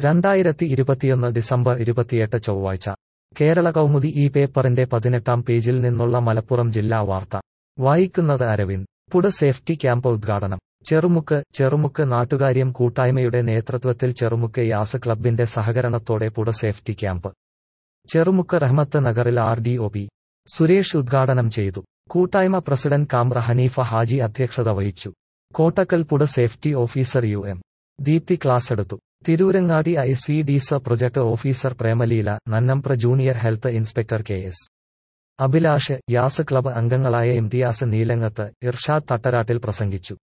രണ്ടായിരത്തി ഇരുപത്തിയൊന്ന് ഡിസംബർ ഇരുപത്തിയെട്ട് ചൊവ്വാഴ്ച കേരള കൗമുദി ഈ പേപ്പറിന്റെ പതിനെട്ടാം പേജിൽ നിന്നുള്ള മലപ്പുറം ജില്ലാ വാർത്ത വായിക്കുന്നത് അരവിന്ദ് പുട് സേഫ്റ്റി ക്യാമ്പ് ഉദ്ഘാടനം ചെറുമുക്ക് ചെറുമുക്ക് നാട്ടുകാര്യം കൂട്ടായ്മയുടെ നേതൃത്വത്തിൽ ചെറുമുക്ക് യാസ് ക്ലബിന്റെ സഹകരണത്തോടെ പുട സേഫ്റ്റി ക്യാമ്പ് ചെറുമുക്ക് റഹ്മത്ത് നഗറിൽ R D O P Suresh ഉദ്ഘാടനം ചെയ്തു കൂട്ടായ്മ പ്രസിഡന്റ് കാമ്ര ഹനീഫ ഹാജി അധ്യക്ഷത വഹിച്ചു കോട്ടക്കൽ പുട safety officer U M Deepthi class എടുത്തു Tirurangadi I C D S project officer Premaleela Nannambra junior health inspector K S Abhilash Yas club അംഗങ്ങളായ ഇംതിയാസ് നീലങ്ങത്ത് ഇർഷാദ് തട്ടരാട്ടിൽ പ്രസംഗിച്ചു